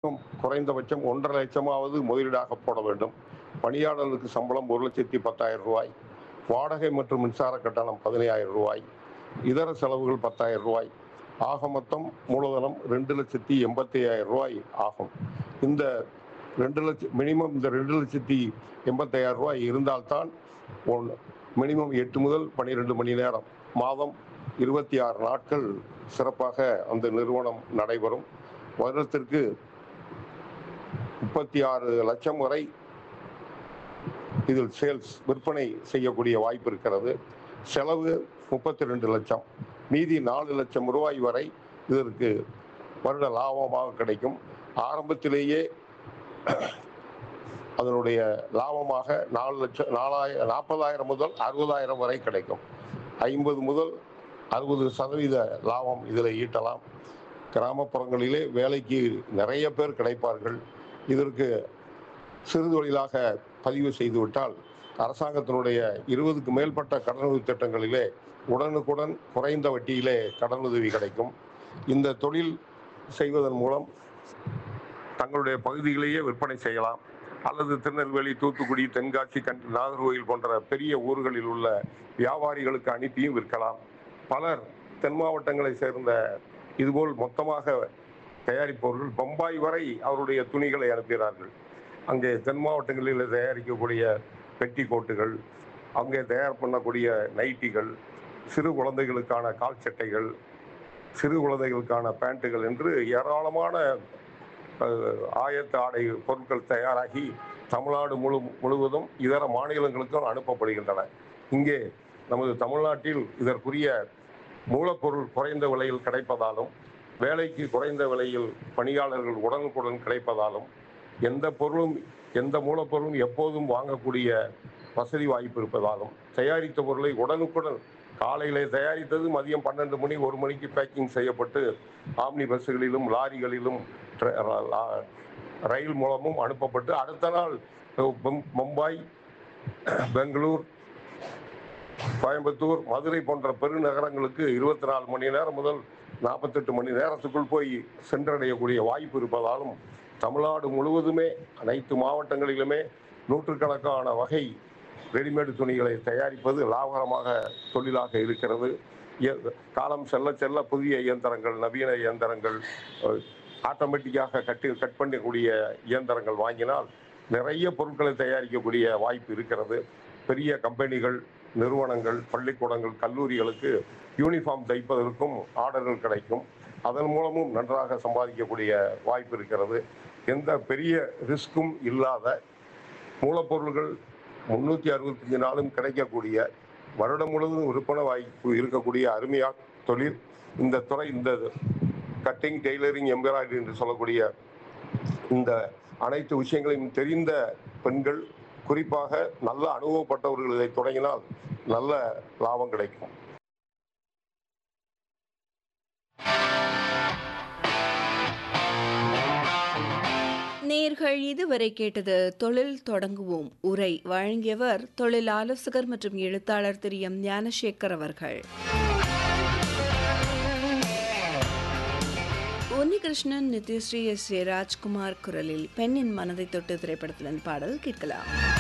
தொடக்கம் குறைந்தபட்சம் ஒன்றரை லட்சமாவது முதலீடாக போட வேண்டும் பணியாளர்களுக்கு சம்பளம் ஒரு லட்சத்தி பத்தாயிரம் ரூபாய் வாடகை மற்றும் மின்சார கட்டணம் பதினையாயிரம் ரூபாய் இதர செலவுகள் பத்தாயிரம் ரூபாய் ஆக மொத்தம் மூலதனம் ரெண்டு லட்சத்தி எண்பத்தி ஐயாயிரம் ரூபாய் ஆகும் இந்த ரெண்டு லட்சம் மினிமம் இந்த ரெண்டு லட்சத்தி எண்பத்தையாயிரம் ரூபாய் இருந்தால்தான் ஒன்று மினிமம் எட்டு முதல் பன்னிரெண்டு மணி நேரம் மாதம் இருபத்தி ஆறு நாட்கள் சிறப்பாக அந்த நிறுவனம் நடைபெறும் வருடத்திற்கு முப்பத்தி ஆறு லட்சம் வரை இதில் சேல்ஸ் விற்பனை செய்யக்கூடிய வாய்ப்பு இருக்கிறது செலவு முப்பத்தி ரெண்டு லட்சம் மீதி நாலு லட்சம் ரூபாய் வரை இதற்கு வருட லாபமாக கிடைக்கும் ஆரம்பத்திலேயே அதனுடைய லாபமாக நாலு லட்சம் நாலாயிரம் நாற்பதாயிரம் முதல் அறுபதாயிரம் வரை கிடைக்கும் ஐம்பது முதல் அறுபது சதவீத லாபம் இதில் ஈட்டலாம் கிராமப்புறங்களிலே வேலைக்கு நிறைய பேர் கிடைப்பார்கள் இதற்கு சிறு தொழிலாக பதிவு செய்துவிட்டால் அரசாங்கத்தினுடைய இருபதுக்கு மேற்பட்ட கடனுதவி திட்டங்களிலே உடனுக்குடன் குறைந்த வட்டியிலே கடனுதவி கிடைக்கும் இந்த தொழில் செய்வதன் மூலம் தங்களுடைய பகுதியிலேயே விற்பனை செய்யலாம் அல்லது திருநெல்வேலி தூத்துக்குடி தென்காசி கண் நாகர்கோவில் போன்ற பெரிய ஊர்களில் உள்ள வியாபாரிகளுக்கு அனுப்பியும் விற்கலாம் பலர் தென் மாவட்டங்களை சேர்ந்த இதுபோல் மொத்தமாக தயாரிப்பவர்கள் பம்பாய் வரை அவருடைய துணிகளை அனுப்புகிறார்கள் அங்கே தென் மாவட்டங்களில் தயாரிக்கக்கூடிய பெட்டி கோட்டுகள் அங்கே தயார் பண்ணக்கூடிய நைட்டிகள் சிறு குழந்தைகளுக்கான கால் சட்டைகள் சிறு குழந்தைகளுக்கான பேண்ட்டுகள் என்று ஏராளமான அஹ், ஆயத்த ஆடை பொருட்கள் தயாராகி தமிழ்நாடு முழு முழுவதும் இதர மாநிலங்களுக்கும் அனுப்பப்படுகின்றன இங்கே நமது தமிழ்நாட்டில் இதற்குரிய மூலப்பொருள் குறைந்த விலையில் கிடைப்பதாலும் வேலைக்கு குறைந்த விலையில் பணியாளர்கள் உடனுக்குடன் கிடைப்பதாலும் எந்த பொருளும் எந்த மூலப்பொருளும் எப்போதும் வாங்கக்கூடிய வசதி வாய்ப்பு இருப்பதாலும் தயாரித்த பொருளை உடனுக்குடன் காலையிலே தயாரித்தது மதியம் பன்னெண்டு மணி ஒரு மணிக்கு பேக்கிங் செய்யப்பட்டு ஆம்னி பஸ்ஸுகளிலும் லாரிகளிலும் ட்ர- ர- லா- ரயில் மூலமும் அனுப்பப்பட்டு அடுத்த நாள் மும்- மும்பாய் பெங்களூர் கோயம்புத்தூர் மதுரை போன்ற பெருநகரங்களுக்கு இருபத்தி நாலு மணி நேரம் முதல் நாற்பத்தெட்டு மணி நேரத்துக்குள் போய் சென்றடையக்கூடிய வாய்ப்பு இருப்பதாலும் தமிழ்நாடு முழுவதுமே அனைத்து மாவட்டங்களிலுமே நூற்றுக்கணக்கான வகை ரெடிமேடு துணிகளை தயாரிப்பது லாபகரமாக தொழிலாக இருக்கிறது இய- காலம் செல்ல செல்ல புதிய இயந்திரங்கள் நவீன இயந்திரங்கள் ஆட்டோமேட்டிக்காக கட்டி கட் பண்ணக்கூடிய இயந்திரங்கள் வாங்கினால் நிறைய பொருட்களை தயாரிக்கக்கூடிய வாய்ப்பு இருக்கிறது பெரிய கம்பெனிகள் நிறுவனங்கள் பள்ளிக்கூடங்கள் கல்லூரிகளுக்கு யூனிஃபார்ம் தைப்பதற்கும் ஆர்டர்கள் கிடைக்கும் அதன் மூலமும் நன்றாக சம்பாதிக்கக்கூடிய வாய்ப்பு இருக்கிறது எந்த பெரிய ரிஸ்க்கும் இல்லாத மூலப்பொருள்கள் முன்னூற்றி அறுபத்தஞ்சு நாளும் கிடைக்கக்கூடிய வருடம் முழுவதும் விற்பனை வாய்ப்பு இருக்கக்கூடிய அருமையான தொழில் இந்த துறை இந்த கட்டிங் டெய்லரிங் எம்ப்ராய்டரி என்று சொல்லக்கூடிய இந்த அனைத்து விஷயங்களையும் தெரிந்த பெண்கள் குறிப்பாக நல்ல அனுபவப்பட்டவர்கள் இதை தொடங்கினால் நல்ல லாபம் கிடைக்கும் நேர்கள் இதுவரை கேட்டது தொழில் தொடங்குவோம் உரை வழங்கியவர் தொழில் ஆலோசகர் மற்றும் எழுத்தாளர் திரு எம் ஞானசேகர் அவர்கள் உன்னிகிருஷ்ணன் நித்யஸ்ரீ எஸ் ஏ ராஜ்குமார் குரலில் பெண்ணின் மனதை தொட்டு திரைப்படத்திலிருந்து பாடல் கேட்கலாம்